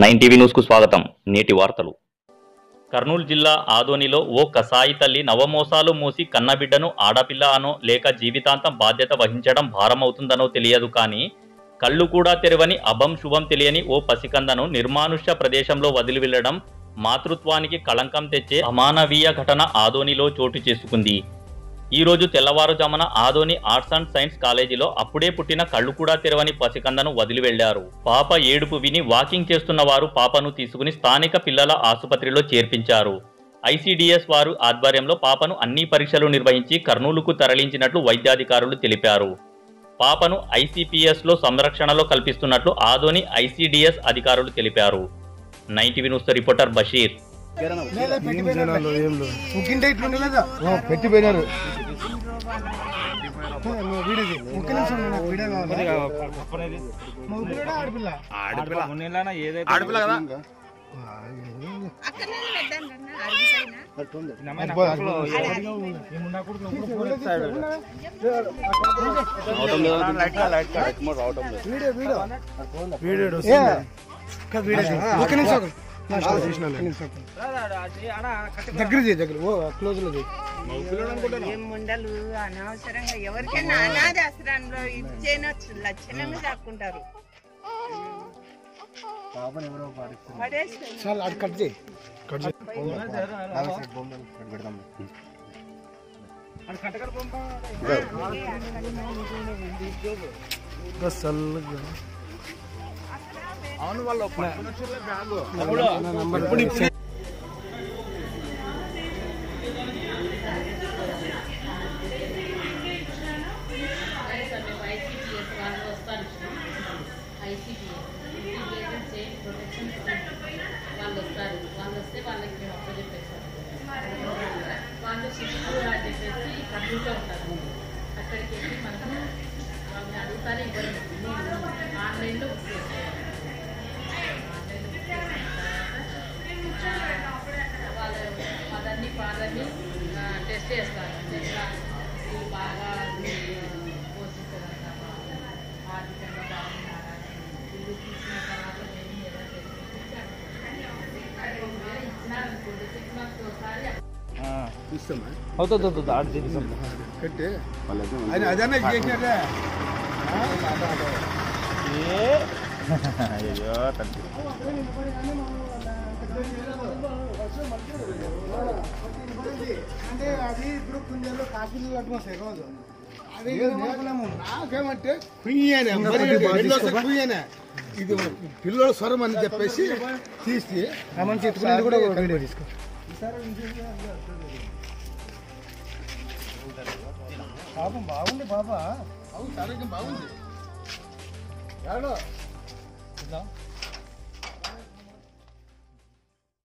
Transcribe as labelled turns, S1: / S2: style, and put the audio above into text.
S1: Nine TV న్యూస్కు స్వాగతం నేటి వార్తలు కర్నూలు జిల్లా ఆదోనిలో ఓ కసాయి తల్లి నవమోసాలు మూసి కన్నబిడ్డను ఆడపిల్ల అనో లేక జీవితాంతం బాధ్యత వహించడం భారమవుతుందనో తెలియదు కానీ కళ్ళు కూడా తెరవని అభం శుభం తెలియని ఓ పసికందను నిర్మానుష్య ప్రదేశంలో వదిలి వెళ్లడం మాతృత్వానికి కళంకం తెచ్చే అమానవీయ ఘటన ఆదోనిలో చోటు చేసుకుంది ఈ రోజు తెల్లవారుజామున ఆదోని ఆర్ట్స్ అండ్ సైన్స్ కాలేజీలో అప్పుడే పుట్టిన కళ్ళు కూడా తెరవని పసికందను వదిలి వెళ్లారు పాప ఏడుపు విని వాకింగ్ చేస్తున్న వారు పాపను తీసుకుని స్థానిక పిల్లల ఆసుపత్రిలో చేర్పించారు ఐసీడీఎస్ వారు ఆధ్వర్యంలో పాపను అన్ని పరీక్షలు నిర్వహించి కర్నూలుకు తరలించినట్లు వైద్యాధికారులు తెలిపారు పాపను ఐసీపీఎస్ లో సంరక్షణలో కల్పిస్తున్నట్లు ఆదోని ఐసీడీఎస్ అధికారులు తెలిపారు నైన్టీవీ న్యూస్ రిపోర్టర్ బషీర్
S2: ముక్కింటే ఇట్లుండే లేదా
S3: పెట్టి పోయినారు
S2: నువ్వు వీడియో చేయి. ఒక్క నిమిషం ఉండు, నాకు వీడియో కావాలి మగ పిల్లడా, ఆడపిల్ల
S4: ఆడపిల్ల కదా
S2: వీడియో వీడియో వీడియో ఏ, కాదు, వీడియో చేయి. ఒక్క నిమిషం ఆగు. నా స్టార్ట్ చేసినా ఒక్క నిమిషం ఆగు. దగ్గర చేయి దగ్గర ఓ క్లోజ్ లో చేయి
S5: ఏం ఉండలు అనవసరంగా ఎవరికైనా అనాథ ఆశ్రమంలో ఇచ్చేనొచ్చు లక్షణంగా దాక్కుంటారు పడేస్తారు.
S2: చాలా అది కట్ చేయి కట్ చేయి ఇంకా చల్లగా. నా నంబర్ ఇచ్చే.
S6: వాళ్ళు వస్తారు వాళ్ళు వస్తే వాళ్ళకి మేము అప్పచెప్పేస్తాం వాళ్ళు షిఫ్ట్ అని చెప్పేసి కంప్యూటర్ ఉంటారు అక్కడికి వెళ్ళి మనము వాళ్ళని అడుగుతారు ఇవ్వరు ఆన్లైన్లో బుక్ చేసుకోవాలి ఆన్లైన్లో బుక్ చేసిన తర్వాత వాళ్ళ వాళ్ళన్ని వాళ్ళని టెస్ట్ చేస్తారు ఇంకా వీళ్ళు బాగా పోషించగలుగుతారా ఆర్థికంగా బాగున్నారా వీళ్ళు తీసిన తర్వాత మేము ఎలా తెలిపించాలి ఇచ్చినారనుకోండి సిక్స్ మంత్స్ ఒకసారి
S2: కట్టే అది అదన్నా చేసినట్లే అంటే అది ఇప్పుడు కుందేలు కాఫీలు కట్టుకొస్తాయి రోజు అది ఏమనుకున్నాము నాకేమంటే కుయ్యనే కుయ్యనే ఇది పిల్లల స్వరం అని చెప్పేసి తీసి మంచి కూడా వీడియో తీసుకో పాపం బాగుంది పాప అవును ఆరోగ్యం బాగుంది ఏడో